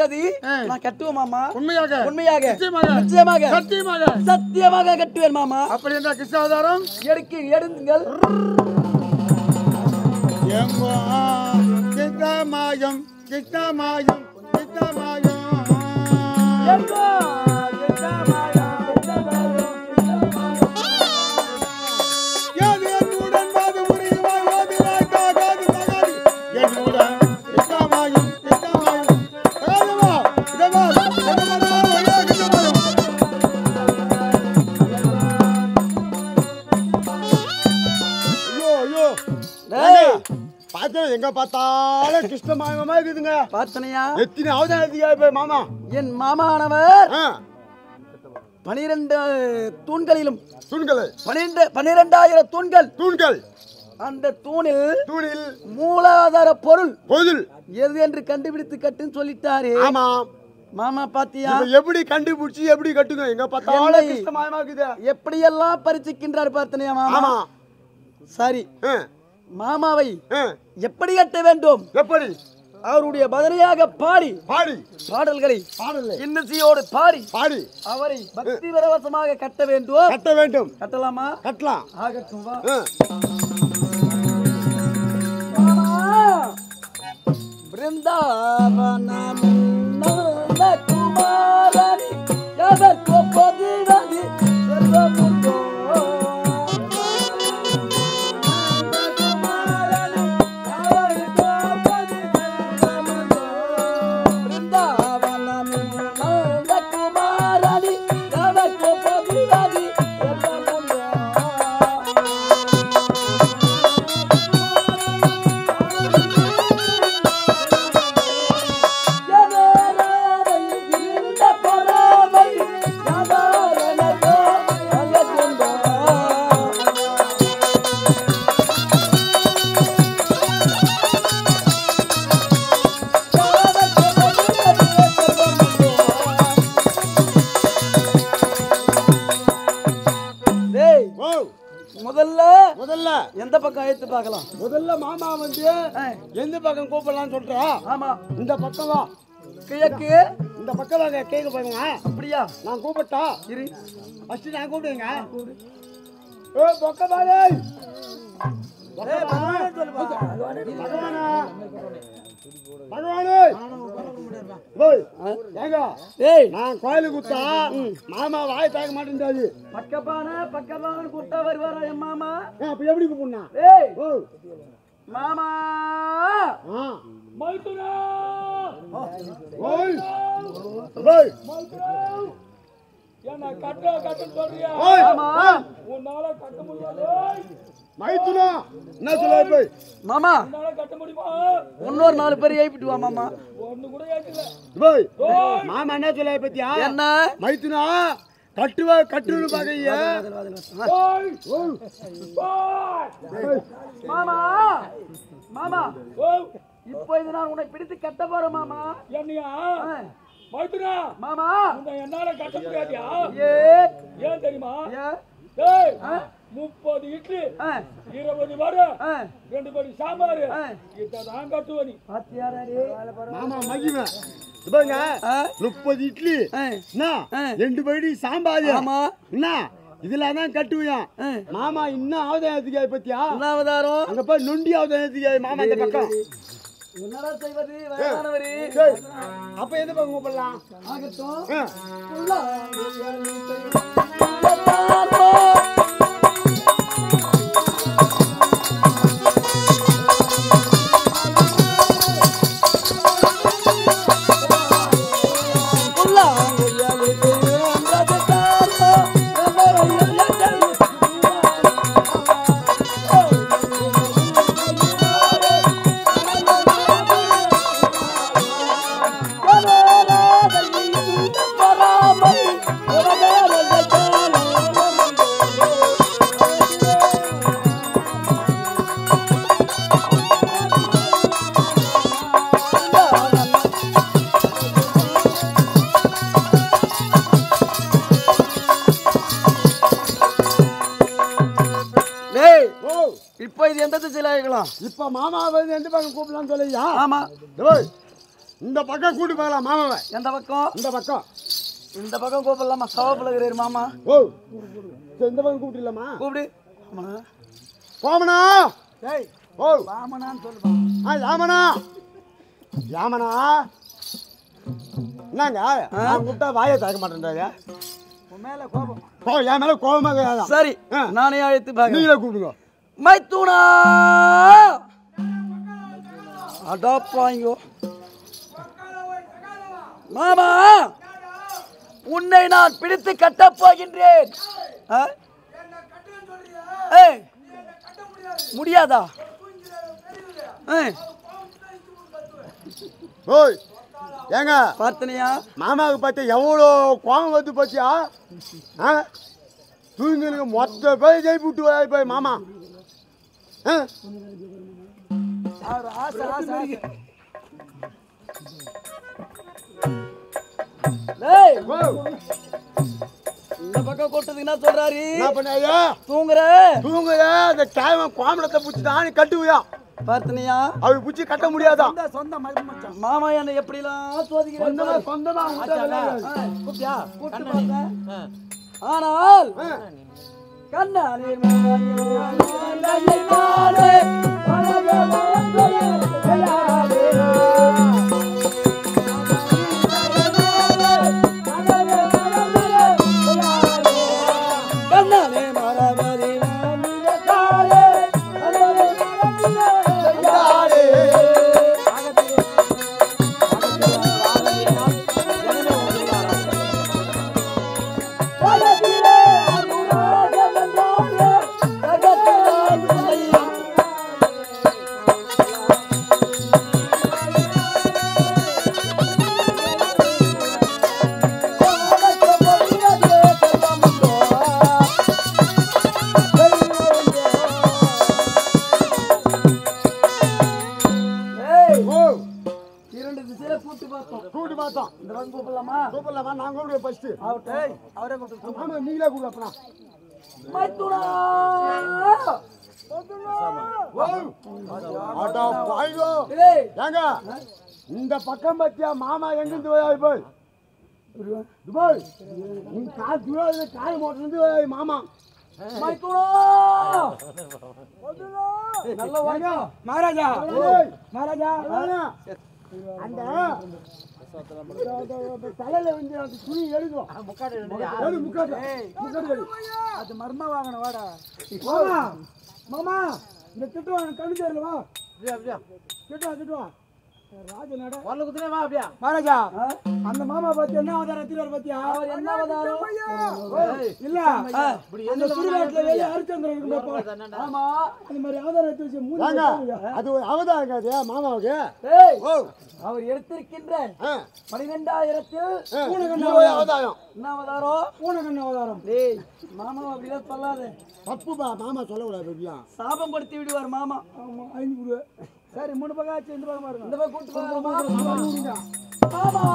விட்டது ஆ. நான் கட்டுவேன் மாமா உண்மையாக உண்மையாக நிச்சயமாக நிச்சயமாக சத்தியமாக சத்தியமாக கட்டுவேன் மாமா அப்படி என்ற கிருஷ்ணாவதாரம் எடுக்கு எடுங்கள் எங்கோ கிருஷ்ணமாயம் கிருஷ்ணமாயம் கிருஷ்ணமாயம் எங்கோ கிருஷ்ணமாயா, கிருஷ்ணமாயா, யாது என்னுடன் வாது முறிவாய் வாது வாய்க்கா காது தகாது என்னுடன் கிருஷ்ணமாயம் கிருஷ்ணமாயம் தகாது வா இதமா இதமா வழியா கிருஷ்ணமாயம் ஐயோ ஐயோ டேய், பார்த்தா எங்க பார்த்தாலும் கிருஷ்ணமாயமா இருக்குதுங்க பார்த்தனையா எத்தனை அவதாரத்துக்கு போய் மாமா என் மாமானவர் ஆ பனிரெண்டு தூண்களிலும் தூண்கள் பனிரெண்டு பனிரெண்டாயிரம் தூண்கள் தூண்கள் அந்த தூணில் தூணில் மூலாதார பொருள் பொதில் எது என்று கண்டுபிடித்து கட்டுன்னு சொல்லிட்டாரு ஆமா மாமா பாத்தியா இப்ப எப்படி கண்டுபிடிச்சு எப்படி கட்டுங்க எங்க பார்த்தாலும் என்னை- கிருஷ்ணமாயமா இருக்குது எப்படியெல்லாம் பரிசிக்கின்றார் பார்த்தனையா மாமா ஆமா சரி ஆ, மாமாவை ஆ. எப்படி கட்ட வேண்டும் எப்படி அவருடைய பதிலையாக பாடி பாடி பாடல்களை பாடல இன்னிசையோடு பாடி பாடி அவரை பக்தி பரவசமாக கட்ட வேண்டும் கட்ட வேண்டும் கட்டலாமா கட்டலாம் ஆகட்டும் வா ஆ. பிருந்தாவனம் நந்த குமாரனி எதற்கு பதிலதி செல்வமுண்டோ பிருந்தாவனம் நந்த குமாரனி எதற்கு பதிலதி செல்வமுண்டோ டேய், ஓ முதல்ல முதல்ல எந்த பக்கம் அழைத்து பார்க்கலாம் முதல்ல மாமா வந்து ஆ, எந்த பக்கம் கூப்பிடலாம்னு சொல்றா ஆமா இந்த பக்கம் வா கிழக்கு இந்த பக்கம் வாங்க கேட்க பாருங்க அப்படியா நான் கூப்பிட்டா இரு ஃபர்ஸ்ட் நான் கூப்பிடுங்க ஏ பக்கம் பாரு பகவானா பகவானே ஓய் ஏங்க ஏய் நான் கோயிலுக்கு குத்தா மாமா வாய் தாக்க மாட்டேன்டாது பக்கப்பான பக்கப்பான கூட்டா வருவாரா என் மாமா ஏன் அப்ப எப்படி கூப்பிடணும் ஏய் ஓ மாமா ஆ ஓய் ஓய் என்ன கட்ட கட்ட சொல்றியா ஓய் மாமா உன்னால கட்ட முடியாது மைத்துனா என்ன சொல்ல போய் மாமா உன்னால கட்ட முடியுமா இன்னொரு நாலு பேர் ஏப்பிட்டு வா மாமா ஒண்ணு கூட ஏற்றல போய் மாமா என்ன சொல்ல பத்தியா என்ன மைத்துனா கட்டுவா கட்டுன்னு பாக்கையா ஓய் ஓய் மாமா மாமா ஓய் இப்போ இது நான் உன்னை பிடித்து கட்ட போறேன் மாமா என்னையா ஆ, மைத்துனா மாமா உன்னை என்னால கட்ட முடியாதியா ஏ ஏன் தெரியுமா ஏ, டேய் ஆ, முப்பது இட்லி ஆ, இருபது வடை ஆ, ரெண்டு படி சாம்பார் ஆ. இதான் கட்டுவ நீ பாத்தியாடா டேய்? மாமா மகிமை பாருங்க ஆ, முப்பது இட்லி ஆ, என்ன ஆ. ரெண்டு படி சாம்பார் ஆமா என்ன இதுல தான் கட்டுவியான் ஆ. மாமா இன்னும் ஆவதாயத்துக்கு பத்தியா என்ன அவதாரம் அங்க போய் நொண்டி ஆவதாயத்துக்கு மாமா இந்த பக்கம் என்னடா செய்வது வயதானவரு டேய், அப்ப எந்த பக்கம் கூப்பிடலாம் ஆகட்டும் ஆ. டேய் ஓ இப்போ இது எந்த திசையில ஆகலாம் இப்ப மாமா வந்து எந்த பக்கம் கூப்பிடலாம் சொல்லியா ஆமா டேய், இந்த பக்கம் கூட்டி போகலாம் மாமாவை எந்த பக்கம் இந்த பக்கம் இந்த பக்கம் கூப்பிடலாமா சவப்பிள்ளைகிறாரு மாமா ஓ சரி, இந்த பக்கம் கூப்பிட்டுலாமா கூப்பிடு ஆமா. கோமனா டேய் ஓ வாமனான்னு சொல்லுப்பா ஆ யாமனா யாமனா என்னங்க நான் கூப்பிட்டா வாயை திறக்க மாட்டேன்றாங்க உன் மேல கோபம் ஓ என் மேல கோபமாக இருக்காதா? சரி ஆ. நானே அழைத்து பார்க்கிறேன் நீங்களே கூப்பிடுங்க மைத்தூணா அடாப்பாங்கோ மாமா உன்னை நான் பிடித்து கட்டப் போகின்றேன் ஆ? ஏய், முடியாதா ஏய், ஓய் ஏங்க பார்த்தனியா மாமாவுக்கு பார்த்து எவ்வளோ கோபம் வந்து பார்த்தியா ஆ தூங்கினுக்கு மொத்த பேர் ஜெயிப்பு விட்டு வராது போய் மாமா ஆ அவர் ஆசை ஆசை ஆசை. டேய், ஓ இந்த பக்கம் கொட்டதுக்கு என்ன சொல்றாரு என்ன பண்ணாயா தூங்குற தூங்குற அந்த டைம் கோமணத்தை பிடிச்சிதான் நீ கட்டுவியா பார்த்தனியா அவள் பிடிச்சி கட்ட முடியாதா மாமா என்னை எப்படிலாம் சோதிக்கிறார் சொந்தமா சொந்தமா உன்கிட்ட விளையாடு. கூப்பிட்டியா கூப்பிட்டு பார்த்தேன் ஆனால் கண்ணாலே மாலை மாலை மனதே மனதே கண்ணாலே மரமதி காலே மனதே மனதே ஓ இரண்டு திசையில கூட்டு பார்த்தோம் கூப்பிட்டு பார்த்தோம் இந்த பக்கம் கூப்பிடலாமா கூப்பிடலாமா நான் கூப்பிடுவேன் ஃபர்ஸ்ட் அவர்கிட்ட அவரே கூப்பிட்டு ஆமா நீங்களே கூப்பிடு அப்பனா மைத்துனா ஓ அடா பாய்கோ ஏய் ஏங்க இந்த பக்கம் பத்தியா மாமா எங்கிருந்து போய் போய் துபாய் உன் கால் துபாய் கால் மோட்டிலிருந்து போய் மாமா மைத்துனா நல்ல வாங்க மகாராஜா ஏய். மகாராஜா அந்த தலையில வந்து அந்த துணி எடுக்கும் எடு, முக்காடு. முக்காடு எடு. அது மர்ம வாங்கின வாடா மாமா மாமா இந்த திட்டு வாங்க கண்ணு தெரியல வா திட்டு வா திட்டு வா ராஜனோட மகாராஜா அந்த மாமா பத்தி என்ன அவதாரம் எத்தினார் பத்தியா அவர் என்ன அவதாரம் ஏய், இல்ல ஆ, அந்த சுடுகாட்டுல வெளிய ஹரிச்சந்திரன் இருக்கும் ஆமா அந்த மாதிரி அவதாரம் எடுத்து வச்சு மூணு அது ஒரு அவதாரம் இருக்காது மாமாவுக்கு ஏய் ஓ அவர் எடுத்திருக்கின்ற ஆ, பனிரெண்டாயிரத்தில் ஆ, இருபது அவதாரம் என்ன அவதாரம் பூனகண்ண அவதாரம் டேய் மாமா அப்படிலாம் சொல்லாத தப்புப்பா மாமா சொல்லக்கூடாது பெரியா சாபம் கொடுத்து விடுவார் மாமா ஆமா ஐந்து கொடு சரி மூணு பக்கம் ஆச்சு இந்த பக்கம் பாருங்க இந்த பக்கம் கூட்டு போகலாமா கொடுங்க. மாமா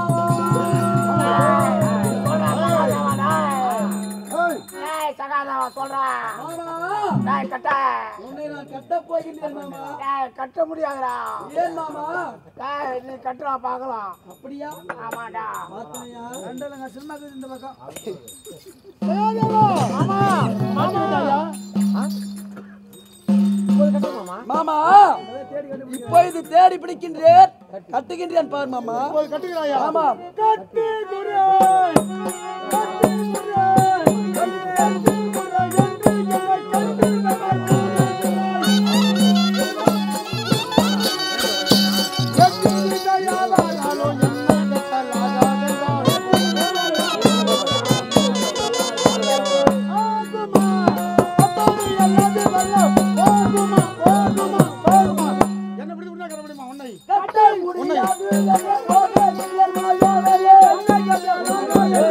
ஏய், ஏய், சகாதேவா, சொல்றேன். மாமா டேய், கட்ட. உன்னை நான் கட்ட போகின்றேன் மாமா டேய், கட்ட முடியாதுடா. ஏன் மாமா டேய், நீ கட்டுடா, பார்க்கலாம். அப்படியா ஆமாடா. பார்த்தனையா ரெண்டலங்க சினிமாக்கு இந்த பக்கம் மாமா இப்பொழுது தேடி பிடிக்கின்றேன் கட்டுகின்றேன் பார் மாமா போய் கட்டுக்கிறாயா ஆமா கட்டி குரு கட்டி குரு கட்டி குரு கட்டி என்ன பிடி உன்ன கர முடியுமா உன்னை கட்ட முடியாது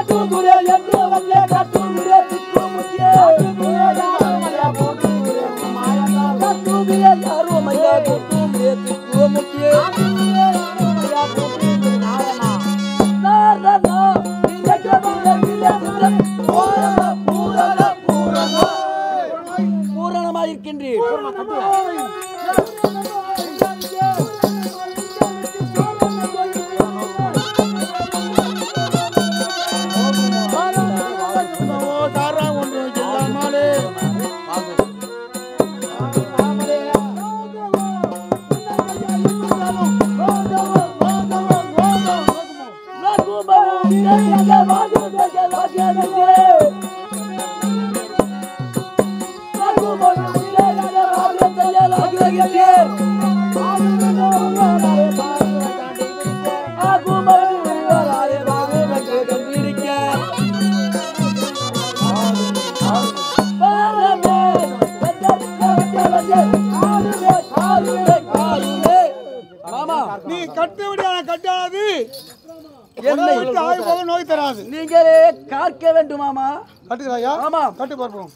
கட்டுதுரே என்று வந்தே கட்டுதுரே திக்கு முக்கிய கட்டுதுரே யாரும் ஐயா கட்டுதுரே திக்கு முக்கிய நாரணா நீங்க வந்த வீரபுரம் பூரண பூரண பூரண பூரணமாயிருக்கின்றீர் தாரா ஒன்று இல்லாமலே மாமா நீ கட்டுபடியான கட்டானது என்னை விட்டு ஆய் போக நோய் தராது நீங்களே காக்க வேண்டுமாமா கட்டுகிறாயா ஆமாம். கட்டு பார்ப்போம்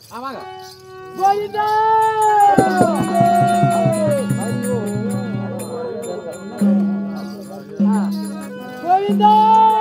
கோவிந்தா